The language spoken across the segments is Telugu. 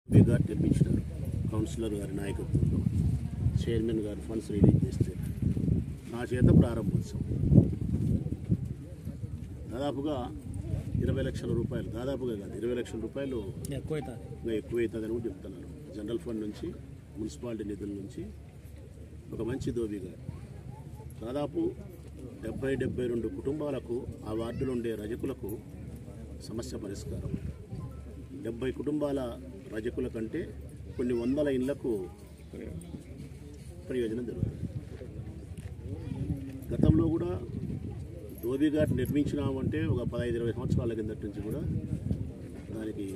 గారు నిర్మించినారు కౌన్సిలర్ గారి నాయకత్వంలో చైర్మన్ గారు ఫండ్స్ రిలీజ్ చేస్తే నా చేత ప్రారంభోత్సవం దాదాపుగా ఇరవై లక్షల రూపాయలు దాదాపుగా కాదు ఇరవై లక్షల రూపాయలు ఎక్కువ అవుతుంది ఇంకా ఎక్కువ అవుతుందని కూడా చెప్తున్నారు జనరల్ ఫండ్ నుంచి మున్సిపాలిటీ నిధుల నుంచి ఒక మంచి దోబిగా దాదాపు డెబ్బై డెబ్బై రెండు కుటుంబాలకు ఆ వార్డులో ఉండే రజకులకు సమస్య పరిష్కారం డెబ్బై కుటుంబాల రజకుల కంటే కొన్ని వందల ఇళ్లకు ప్రయోజనం జరుగుతుంది గతంలో కూడా ధోబిఘాట్ నిర్మించినామంటే ఒక పదహైదు ఇరవై సంవత్సరాల కిందటి నుంచి కూడా దానికి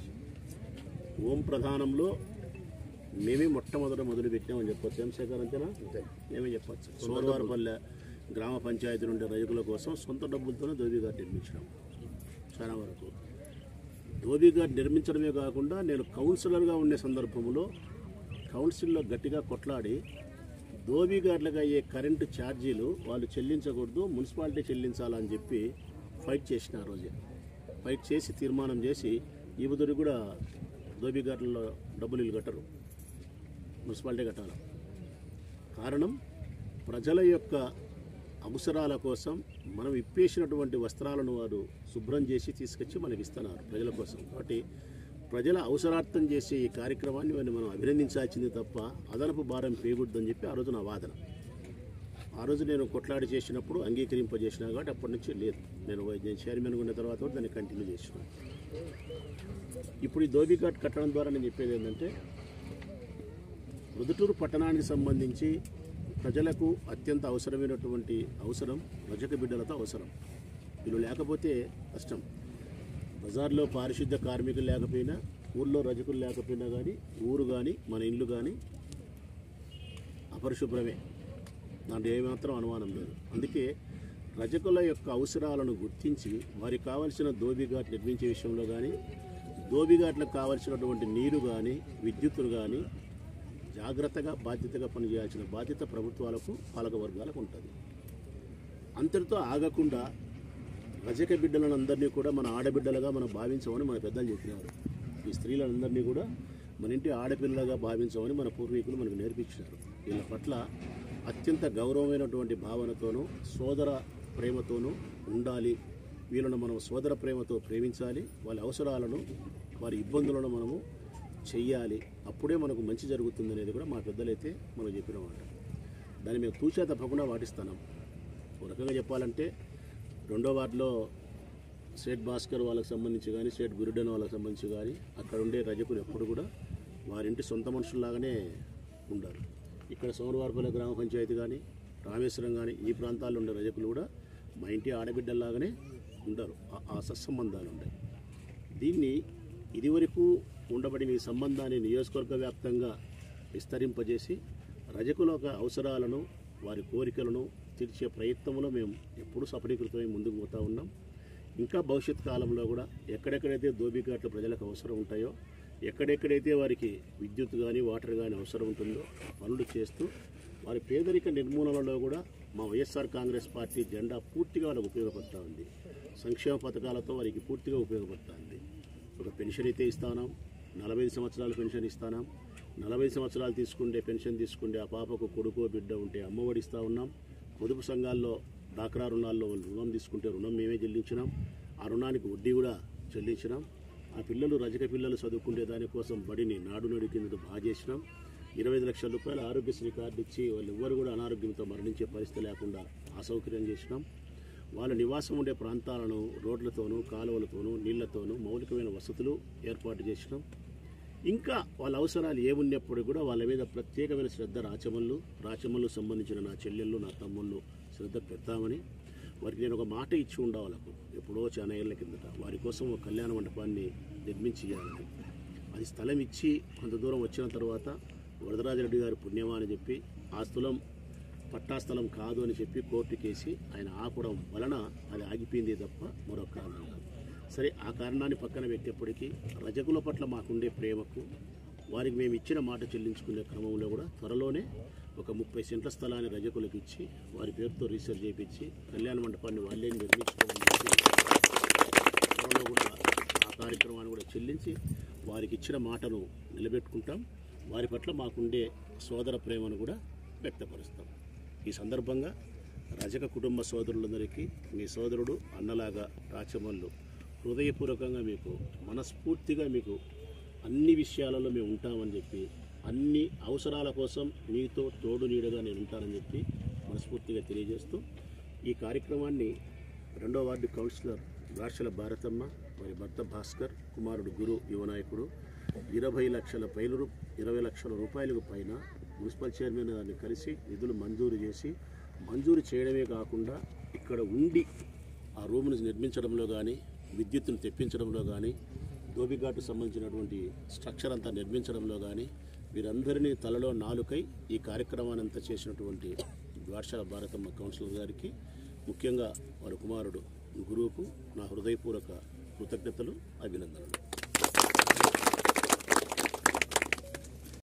ఓం ప్రధానంలో మేమే మొట్టమొదట మొదలు పెట్టామని చెప్పొచ్చు ఏం శేఖర్ అంతేనా మేమే చెప్పొచ్చు సోమవారపల్లె గ్రామ పంచాయతీ నుండి రైతుల కోసం సొంత డబ్బులతోనే ధోబిఘాట్ నిర్మించినాం చాలా వరకు ధోబిఘాట్ నిర్మించడమే కాకుండా నేను కౌన్సిలర్గా ఉండే సందర్భంలో కౌన్సిల్లో గట్టిగా కొట్లాడి ధోబిఘాట్లకు అయ్యే కరెంటు ఛార్జీలు వాళ్ళు చెల్లించకూడదు మున్సిపాలిటీ చెల్లించాలని చెప్పి ఫైట్ చేసిన ఆ రోజే ఫైట్ చేసి తీర్మానం చేసి ఈ బుధుడు కూడా ధోబిఘాట్లలో డబ్బులు వీళ్ళు కట్టరు మున్సిపాలిటీ కట్టాలి కారణం ప్రజల యొక్క అవసరాల కోసం మనం ఇప్పేసినటువంటి వస్త్రాలను వారు శుభ్రం చేసి తీసుకొచ్చి మనకి ఇస్తున్నారు ప్రజల కోసం కాబట్టి ప్రజల అవసరార్థం చేసే ఈ కార్యక్రమాన్ని వారిని మనం అభినందించాల్సింది తప్ప అదనపు భారం పేయకూడదని చెప్పి ఆ రోజు నా వాదన ఆ రోజు నేను కొట్లాడి చేసినప్పుడు అంగీకరింపజేసినా కాబట్టి అప్పటి నుంచి లేదు నేను నేను చైర్మన్ ఉన్న తర్వాత కూడా దాన్ని కంటిన్యూ చేసిన ఇప్పుడు ఈ ధోబిఘాట్ కట్టడం ద్వారా నేను చెప్పేది ఏంటంటే రుదుటూరు పట్టణానికి సంబంధించి ప్రజలకు అత్యంత అవసరమైనటువంటి అవసరం రజక బిడ్డలతో అవసరం వీళ్ళు లేకపోతే కష్టం బజార్లో పారిశుద్ధ కార్మికులు లేకపోయినా ఊళ్ళో రజకులు లేకపోయినా కానీ ఊరు కానీ మన ఇల్లు కానీ అపరిశుభ్రమే దాంట్లో ఏమాత్రం అనుమానం లేదు అందుకే రజకుల యొక్క అవసరాలను గుర్తించి వారికి కావలసిన దోబిఘాట్ నిర్మించే విషయంలో కానీ దోబిఘాట్లకు కావలసినటువంటి నీరు కానీ విద్యుత్తులు కానీ జాగ్రత్తగా బాధ్యతగా పనిచేయాల్సిన బాధ్యత ప్రభుత్వాలకు పాలక వర్గాలకు ఉంటుంది అంతటితో ఆగకుండా రజక బిడ్డలను అందరినీ కూడా మన ఆడబిడ్డలుగా మనం భావించమని మన పెద్దలు చెప్పినారు ఈ స్త్రీలందరినీ కూడా మన ఇంటి ఆడపిల్లలుగా భావించమని మన పూర్వీకులు మనకు నేర్పించినారు వీళ్ళ పట్ల అత్యంత గౌరవమైనటువంటి భావనతోనూ సోదర ప్రేమతోనూ ఉండాలి వీళ్ళను మనం సోదర ప్రేమతో ప్రేమించాలి వాళ్ళ అవసరాలను వారి ఇబ్బందులను మనము చెయ్యాలి అప్పుడే మనకు మంచి జరుగుతుంది అనేది కూడా మా పెద్దలైతే మనం చెప్పిన మాట దాన్ని మేము తూచా తప్పకుండా పాటిస్తున్నాం ఒక రకంగా చెప్పాలంటే రెండో వార్డులో సేట్ భాస్కర్ వాళ్ళకి సంబంధించి కానీ సేట్ గురుడన్ వాళ్ళకి సంబంధించి కానీ అక్కడ ఉండే రజకులు ఎప్పుడు కూడా వారింటి సొంత మనుషుల్లాగానే ఉండారు ఇక్కడ సోమవారపల్లి గ్రామ పంచాయతీ కానీ రామేశ్వరం కానీ ఈ ప్రాంతాల్లో ఉండే రజకులు కూడా మా ఇంటి ఆడబిడ్డల్లాగానే ఉండరు ఆ- ఆ సత్సంబంధాలు ఉన్నాయి దీన్ని ఇదివరకు ఉండబడిన ఈ సంబంధాన్ని నియోజకవర్గ వ్యాప్తంగా విస్తరింపజేసి రజకుల యొక్క అవసరాలను వారి కోరికలను తీర్చే ప్రయత్నంలో మేము ఎప్పుడూ సఫలీకృతమై ముందుకు పోతా ఉన్నాం ఇంకా భవిష్యత్ కాలంలో కూడా ఎక్కడెక్కడైతే దోబిఘాట్లు ప్రజలకు అవసరం ఉంటాయో ఎక్కడెక్కడైతే వారికి విద్యుత్ కానీ వాటర్ కానీ అవసరం ఉంటుందో ఆ పనులు చేస్తూ వారి పేదరిక నిర్మూలనలో కూడా మా వైఎస్ఆర్ కాంగ్రెస్ పార్టీ జెండా పూర్తిగా వాళ్ళకు ఉపయోగపడుతూ ఉంది సంక్షేమ పథకాలతో వారికి పూర్తిగా ఉపయోగపడుతూ ఉంది ఒక పెన్షన్ అయితే ఇస్తానాం నలభై ఐదు సంవత్సరాల పెన్షన్ ఇస్తానాం నలభై ఐదు సంవత్సరాలు తీసుకుంటే పెన్షన్ తీసుకుంటే ఆ పాపకు కొడుకో బిడ్డ ఉంటే అమ్మఒడి ఇస్తా ఉన్నాం పొదుపు సంఘాల్లో డాక్రా రుణాల్లో వాళ్ళు రుణం తీసుకుంటే రుణం మేమే చెల్లించినాం ఆ రుణానికి వడ్డీ కూడా చెల్లించినాం ఆ పిల్లలు రజక పిల్లలు చదువుకునే దానికోసం బడిని నాడు నడి కింద బాగా చేసినాం ఇరవై ఐదు లక్షల రూపాయల ఆరోగ్యశ్రీ కార్డు ఇచ్చి వాళ్ళు ఎవ్వరు కూడా అనారోగ్యంతో మరణించే పరిస్థితి లేకుండా అసౌకర్యం చేసినాం వాళ్ళ నివాసం ఉండే ప్రాంతాలను రోడ్లతోనూ కాలువలతోనూ నీళ్లతోనూ మౌలికమైన వసతులు ఏర్పాటు చేసినాం ఇంకా వాళ్ళ అవసరాలు ఏమున్నప్పుడు కూడా వాళ్ళ మీద ప్రత్యేకమైన శ్రద్ధ రాచమల్లు రాచమల్లు సంబంధించిన నా చెల్లెళ్ళు నా తమ్ముళ్ళు శ్రద్ధ పెడతామని వారికి నేను ఒక మాట ఇచ్చి ఉండా వాళ్ళకు ఎప్పుడో చాలా ఏళ్ళ కిందట వారి కోసం ఒక కళ్యాణ మండపాన్ని నిర్మించి ఇవ్వాలని అది స్థలం ఇచ్చి కొంత దూరం వచ్చిన తర్వాత వరదరాజరెడ్డి గారి పుణ్యమా అని చెప్పి ఆ స్థలం పట్టా స్థలం కాదు అని చెప్పి కోర్టు కేసి ఆయన ఆపడం వలన అది ఆగిపోయింది తప్ప మరొక కారణం కాదు సరే ఆ కారణాన్ని పక్కన పెట్టేప్పటికీ రజకుల పట్ల మాకుండే ప్రేమకు వారికి మేము ఇచ్చిన మాట చెల్లించుకునే క్రమంలో కూడా త్వరలోనే ఒక ముప్పై సెంట్ల స్థలాన్ని రజకులకు ఇచ్చి వారి పేరుతో రీసెర్చ్ చేయించి కళ్యాణ మండపాన్ని వాళ్ళే నిర్మించుకోవాలని చెప్పి త్వరలో కూడా ఆ కార్యక్రమాన్ని కూడా చెల్లించి వారికి ఇచ్చిన మాటను నిలబెట్టుకుంటాం వారి పట్ల మాకుండే సోదర ప్రేమను కూడా వ్యక్తపరుస్తాం ఈ సందర్భంగా రజక కుటుంబ సోదరులందరికీ మీ సోదరుడు అన్నలాగా రాచమల్లు హృదయపూర్వకంగా మీకు మనస్ఫూర్తిగా మీకు అన్ని విషయాలలో మేము ఉంటామని చెప్పి అన్ని అవసరాల కోసం మీతో తోడు నీడగా నేను ఉంటానని చెప్పి మనస్ఫూర్తిగా తెలియజేస్తూ ఈ కార్యక్రమాన్ని రెండో వార్డు కౌన్సిలర్ రాష్ట్రాల భారతమ్మ మరి భర్త భాస్కర్ కుమారుడు గురు యువనాయకుడు ఇరవై లక్షల పైలు ఇరవై లక్షల రూపాయలకు పైన మున్సిపల్ చైర్మన్ గారిని కలిసి నిధులు మంజూరు చేసి మంజూరు చేయడమే కాకుండా ఇక్కడ ఉండి ఆ రూమ్ని నిర్మించడంలో కానీ విద్యుత్తును తెప్పించడంలో కానీ దోబిఘాటు సంబంధించినటువంటి స్ట్రక్చర్ అంతా నిర్మించడంలో కానీ వీరందరినీ తలలో నాలుకై ఈ కార్యక్రమాన్ని అంతా చేసినటువంటి ద్వారశాల భారతమ్మ కౌన్సిలర్ గారికి ముఖ్యంగా వారి కుమారుడు గురువుకు నా హృదయపూర్వక కృతజ్ఞతలు అభినందనలు